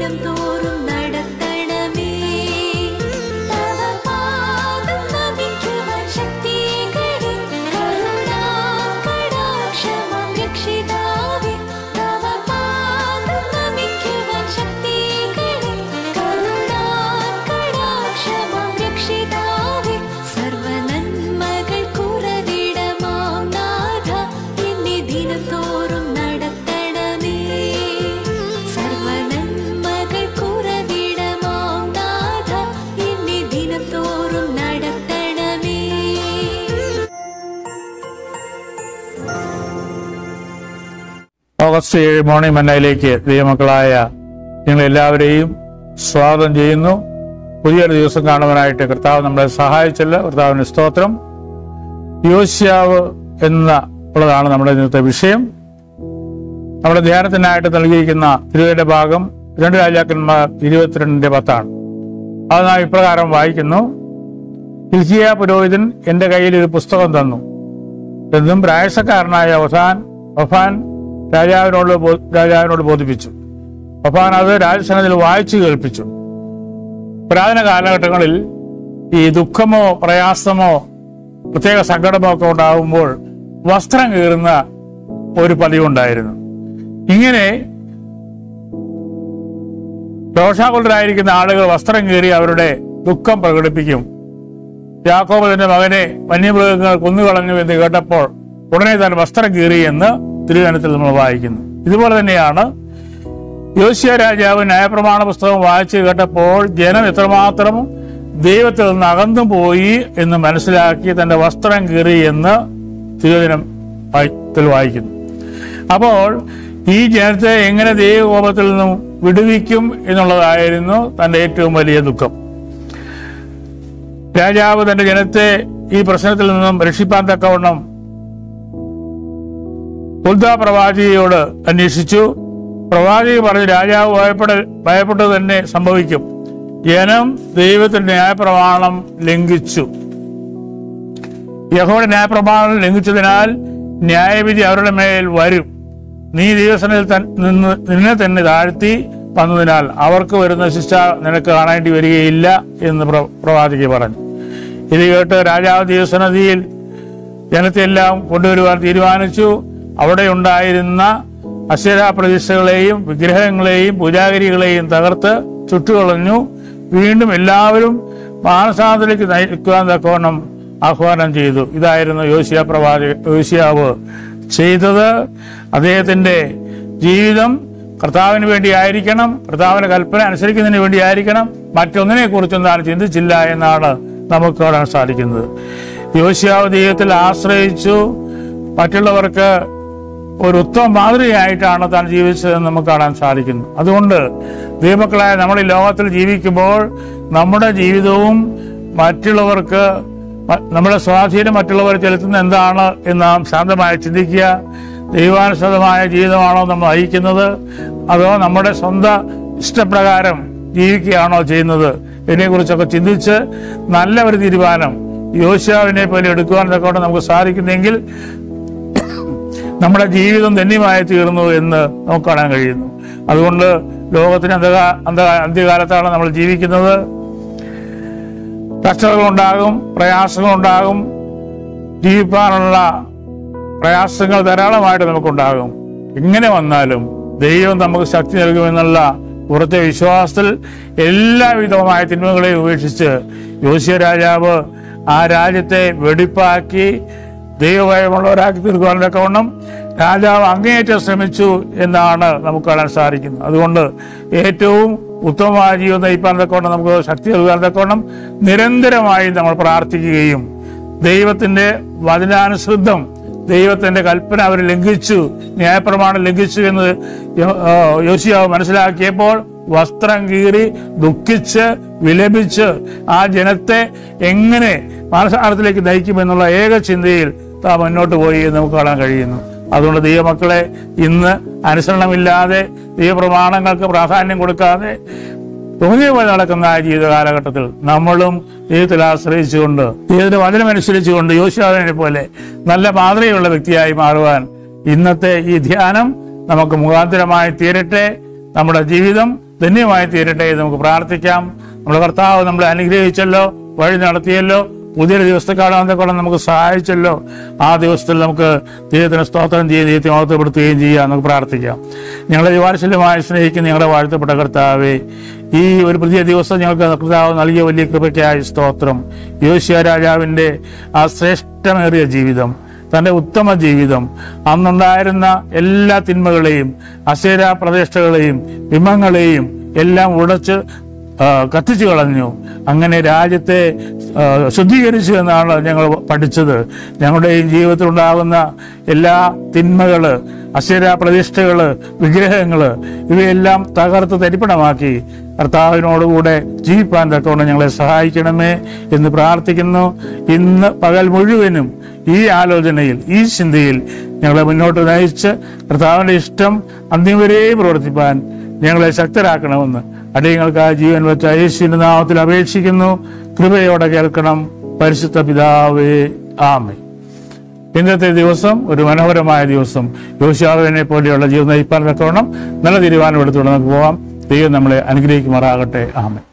ദിനം തോറും നടത്തണമേ തവ പാദം നമിക്കുവാൻ ശക്തികളിൽ കരുണാകടാക്ഷമം രക്ഷിതാവേ തവ പാദം നമിക്കുവാൻ ശക്തികളിൽ കരുണാകടാക്ഷമം രക്ഷിതാവേ സർവനന്മകൾ കുറവിടമാം നാഥ എന്നെ ദിനം തോറും നടത്തണമേ സർവനന്മകൾ കുറവിടമാം നാഥ എന്നെ ദിനം തോറും നടത്തണമേ ഓഗസ്റ്റ് ഏഴ് മോർണിംഗ് മന്നയിലേക്ക് ദൈവമക്കളായ നിങ്ങൾ എല്ലാവരെയും സ്വാഗതം ചെയ്യുന്നു പുതിയൊരു ദിവസം കാണുവാനായിട്ട് കർത്താവ് നമ്മളെ സഹായിച്ചല്ലോ കർത്താവിന് സ്തോത്രം യോശ്യാവ് എന്ന ഉള്ളതാണ് നമ്മുടെ ഇന്നത്തെ വിഷയം നമ്മുടെ ധ്യാനത്തിനായിട്ട് നൽകിയിരിക്കുന്ന തിരുവയുടെ ഭാഗം രണ്ട് രാജാക്കന്മാർ ഇരുപത്തിരണ്ടിന്റെ പത്താണ് അത് നാം ഇപ്രകാരം വായിക്കുന്നു ഹിൽക്കിയ പുരോഹിതൻ എന്റെ കയ്യിൽ ഒരു പുസ്തകം തന്നു എന്നും പ്രായസക്കാരനായ ഒഫാൻ ഒഫാൻ രാജാവിനോട് ബോ- രാജാവിനോട് ബോധിപ്പിച്ചു ഒഫാൻ അത് രാജസനത്തിൽ വായിച്ചു കേൾപ്പിച്ചു പുരാതന കാലഘട്ടങ്ങളിൽ ഈ ദുഃഖമോ പ്രയാസമോ പ്രത്യേക സങ്കടമോ ഒക്കെ ഉണ്ടാകുമ്പോൾ വസ്ത്രം കീറുന്ന ഒരു പതിവുണ്ടായിരുന്നു ഇങ്ങനെ രോഷാകുലരായിരിക്കുന്ന ആളുകൾ വസ്ത്രം കീറി അവരുടെ ദുഃഖം പ്രകടിപ്പിക്കും യാക്കോബ് തന്റെ മകനെ വന്യമൃഗങ്ങൾ കൊന്നുകളഞ്ഞു എന്ന് കേട്ടപ്പോൾ ഉടനെ താൻ വസ്ത്രം കീറി എന്ന് തിരുവനന്തപുരത്തിൽ നമ്മൾ വായിക്കുന്നു ഇതുപോലെ തന്നെയാണ് യോശിയ രാജാവ് ന്യായപ്രമാണ പുസ്തകം വായിച്ചു കേട്ടപ്പോൾ ജനം എത്രമാത്രം ദൈവത്തിൽ നിന്ന് അകന്നു പോയി എന്ന് മനസ്സിലാക്കി തന്റെ വസ്ത്രം കീറി എന്ന് തിരുവചനം വായി- വായിക്കുന്നു അപ്പോൾ ഈ ജനത്തെ എങ്ങനെ ദൈവകോപത്തിൽ നിന്നും വിടുവിക്കും എന്നുള്ളതായിരുന്നു തന്റെ ഏറ്റവും വലിയ ദുഃഖം രാജാവ് തന്റെ ജനത്തെ ഈ പ്രശ്നത്തിൽ നിന്നും രക്ഷിപ്പാൻ തക്കവണ്ണം ഉൽദ പ്രവാചിയോട് അന്വേഷിച്ചു പ്രവാചകി പറഞ്ഞു രാജാവ് ഭയപ്പെട ഭയപ്പെട്ടത് തന്നെ സംഭവിക്കും ജനം ദൈവത്തിന്റെ ന്യായപ്രമാണം ലംഘിച്ചു യഹോയുടെ ന്യായപ്രമാണം ലംഘിച്ചതിനാൽ ന്യായവിധി അവരുടെ മേൽ വരും നീ ദൈവസനത്തിൽ തൻ- നിന്ന് നിന്നെ തന്നെ താഴ്ത്തി വന്നതിനാൽ അവർക്ക് വരുന്ന ശിക്ഷ നിനക്ക് കാണേണ്ടി വരികയില്ല എന്ന് പ്ര- പ്രവാചകി പറഞ്ഞു ഇത് കേട്ട് രാജാവ് ദൈവസന്നതിയിൽ ജനത്തെ എല്ലാം കൊണ്ടുവരുവാൻ തീരുമാനിച്ചു അവിടെ ഉണ്ടായിരുന്ന അശ്വര പ്രതിഷ്ഠകളെയും വിഗ്രഹങ്ങളെയും പൂജാഗിരികളെയും തകർത്ത് ചുട്ടുകളഞ്ഞു വീണ്ടും എല്ലാവരും മാനസാന്തരത്തിലേക്ക് നയിക്കുവാൻ തക്കവണ്ണം ആഹ്വാനം ചെയ്തു ഇതായിരുന്നു യോശിയ പ്രവാചക യോശിയാവ് ചെയ്തത് അദ്ദേഹത്തിന്റെ ജീവിതം കർത്താവിന് വേണ്ടി ആയിരിക്കണം കർത്താവിന്റെ കൽപ്പന അനുസരിക്കുന്നതിന് വേണ്ടി ആയിരിക്കണം മറ്റൊന്നിനെ കുറിച്ചും താൻ ചിന്തിച്ചില്ല എന്നാണ് നമുക്ക് കാണാൻ സാധിക്കുന്നത് യോശിയാവ് ദൈവത്തിൽ ആശ്രയിച്ചു മറ്റുള്ളവർക്ക് ഒരു ഉത്തമ മാതൃകയായിട്ടാണ് താൻ ജീവിച്ചതെന്ന് നമുക്ക് കാണാൻ സാധിക്കുന്നു അതുകൊണ്ട് ദൈവമക്കളായ നമ്മൾ ഈ ലോകത്തിൽ ജീവിക്കുമ്പോൾ നമ്മുടെ ജീവിതവും മറ്റുള്ളവർക്ക് മ- നമ്മുടെ സ്വാധീനം മറ്റുള്ളവർ ചെലുത്തുന്ന എന്താണ് എന്ന് നാം ശാന്തമായി ചിന്തിക്കുക ദൈവാനുസൃതമായ ജീവിതമാണോ നമ്മൾ നയിക്കുന്നത് അതോ നമ്മുടെ സ്വന്തം ഇഷ്ടപ്രകാരം ജീവിക്കുകയാണോ ചെയ്യുന്നത് ഇതിനെക്കുറിച്ചൊക്കെ ചിന്തിച്ച് നല്ല ഒരു തീരുമാനം യോശാവിനെ പോലെ എടുക്കുവാൻ തക്കോട്ട് നമുക്ക് സാധിക്കുന്നെങ്കിൽ നമ്മുടെ ജീവിതം ധന്യമായി തീർന്നു എന്ന് നമുക്ക് കാണാൻ കഴിയുന്നു അതുകൊണ്ട് ലോകത്തിന് അന്ധകാ അന്ധ അന്ത്യകാലത്താണ് നമ്മൾ ജീവിക്കുന്നത് കഷ്ടതകളുണ്ടാകും പ്രയാസങ്ങളുണ്ടാകും ജീവിക്കാനുള്ള പ്രയാസങ്ങൾ ധാരാളമായിട്ട് നമുക്കുണ്ടാകും എങ്ങനെ വന്നാലും ദൈവം നമുക്ക് ശക്തി നൽകുമെന്നുള്ള ഉറച്ച വിശ്വാസത്തിൽ എല്ലാവിധമായ തിന്മകളെയും ഉപേക്ഷിച്ച് യോശിയ രാജാവ് ആ രാജ്യത്തെ വെടിപ്പാക്കി ദൈവഭയമുള്ളവരാക്കി തീർക്കുവാൻ തക്കവണ്ണം രാജാവ് അങ്ങേയറ്റം ശ്രമിച്ചു എന്നാണ് നമുക്ക് കാണാൻ സാധിക്കുന്നത് അതുകൊണ്ട് ഏറ്റവും ഉത്തമമായ ജീവിതം നയിപ്പാൻ തക്കവണ്ണം നമുക്ക് ശക്തി നൽകാൻ തക്കവണ്ണം നിരന്തരമായി നമ്മൾ പ്രാർത്ഥിക്കുകയും ദൈവത്തിന്റെ വചനാനുസൃതം ദൈവത്തിന്റെ കൽപ്പന അവർ ലംഘിച്ചു ന്യായപ്രമാണം ലംഘിച്ചു എന്ന് യോ- ആ, യോശിയാവ് മനസ്സിലാക്കിയപ്പോൾ വസ്ത്രം കീറി ദുഃഖിച്ച് വിലപിച്ച് ആ ജനത്തെ എങ്ങനെ മാനസാരത്തിലേക്ക് നയിക്കുമെന്നുള്ള ഏക ചിന്തയിൽ താ മുന്നോട്ട് പോയി എന്ന് നമുക്ക് കാണാൻ കഴിയുന്നു അതുകൊണ്ട് ദൈവമക്കളെ ഇന്ന് അനുസരണമില്ലാതെ ദൈവപ്രമാണങ്ങൾക്ക് പ്രാധാന്യം കൊടുക്കാതെ തോന്നിയ പോലെ നടക്കുന്ന ആ ജീവിത കാലഘട്ടത്തിൽ നമ്മളും ദൈവത്തിൽ ആശ്രയിച്ചുകൊണ്ട് ദൈവത്തിന്റെ വചനമനുസരിച്ചുകൊണ്ട് യോശാവിനെ പോലെ നല്ല മാതൃകയുള്ള വ്യക്തിയായി മാറുവാൻ ഇന്നത്തെ ഈ ധ്യാനം നമുക്ക് മുഖാന്തരമായി തീരട്ടെ നമ്മുടെ ജീവിതം ധന്യമായി തീരട്ടെ എന്ന് നമുക്ക് പ്രാർത്ഥിക്കാം നമ്മുടെ കർത്താവ് നമ്മളെ അനുഗ്രഹിച്ചല്ലോ വഴി നടത്തിയല്ലോ പുതിയൊരു ദിവസത്തെ കാണാൻ കൊള്ളാൻ നമുക്ക് സഹായിച്ചല്ലോ ആ ദിവസത്തിൽ നമുക്ക് ദൈവത്തിന് സ്തോത്രം ചെയ്യുകയും ദൈവത്തെ മഹത്വപ്പെടുത്തുകയും ചെയ്യാം നമുക്ക് പ്രാർത്ഥിക്കാം ഞങ്ങളെ വാത്സല്യമായി സ്നേഹിക്കുന്ന ഞങ്ങളുടെ വാഴ്ത്തപ്പെട്ട കർത്താവേ ഈ ഒരു പുതിയ ദിവസം ഞങ്ങൾക്ക് കർത്താവ് നൽകിയ വലിയ കൃപയ്ക്കായി സ്തോത്രം യോശിയ രാജാവിന്റെ ആ ശ്രേഷ്ഠമേറിയ ജീവിതം തന്റെ ഉത്തമ ജീവിതം അന്നുണ്ടായിരുന്ന എല്ലാ തിന്മകളെയും അശേര പ്രദേശങ്ങളെയും ബിംബങ്ങളെയും എല്ലാം ഉടച്ച് ആ, കത്തിച്ചു കളഞ്ഞു അങ്ങനെ രാജ്യത്തെ ആ, ശുദ്ധീകരിച്ചു എന്നാണ് ഞങ്ങൾ പഠിച്ചത് ഞങ്ങളുടെയും ജീവിതത്തിൽ ഉണ്ടാകുന്ന എല്ലാ തിന്മകള് അശേര പ്രതിഷ്ഠകള് വിഗ്രഹങ്ങള് ഇവയെല്ലാം തകർത്ത് തരിപ്പണമാക്കി കർത്താവിനോടുകൂടെ ജീവിപ്പാൻ തക്കവണ്ണം ഞങ്ങളെ സഹായിക്കണമേ എന്ന് പ്രാർത്ഥിക്കുന്നു ഇന്ന് പകൽ മുഴുവനും ഈ ആലോചനയിൽ ഈ ചിന്തയിൽ ഞങ്ങളെ മുന്നോട്ട് നയിച്ച് കർത്താവിന്റെ ഇഷ്ടം അന്ത്യം വരെയും പ്രവർത്തിപ്പാൻ ഞങ്ങളെ ശക്തരാക്കണമെന്ന് അടിയങ്ങൾക്ക് ആ ജീവൻ വെച്ച യേശുവിന്റെ നാമത്തിൽ അപേക്ഷിക്കുന്നു കൃപയോടെ കേൾക്കണം പരിശുദ്ധ പിതാവേ ആമേ ഇന്നത്തെ ദിവസം ഒരു മനോഹരമായ ദിവസം യോശാവിനെ പോലെയുള്ള ജീവിതം നയിപ്പാൻ തക്കവണ്ണം നല്ല തീരുമാനം എടുത്തുകൊണ്ട് നമുക്ക് പോകാം ദൈവം നമ്മളെ അനുഗ്രഹിക്കുമാറാകട്ടെ ആമേ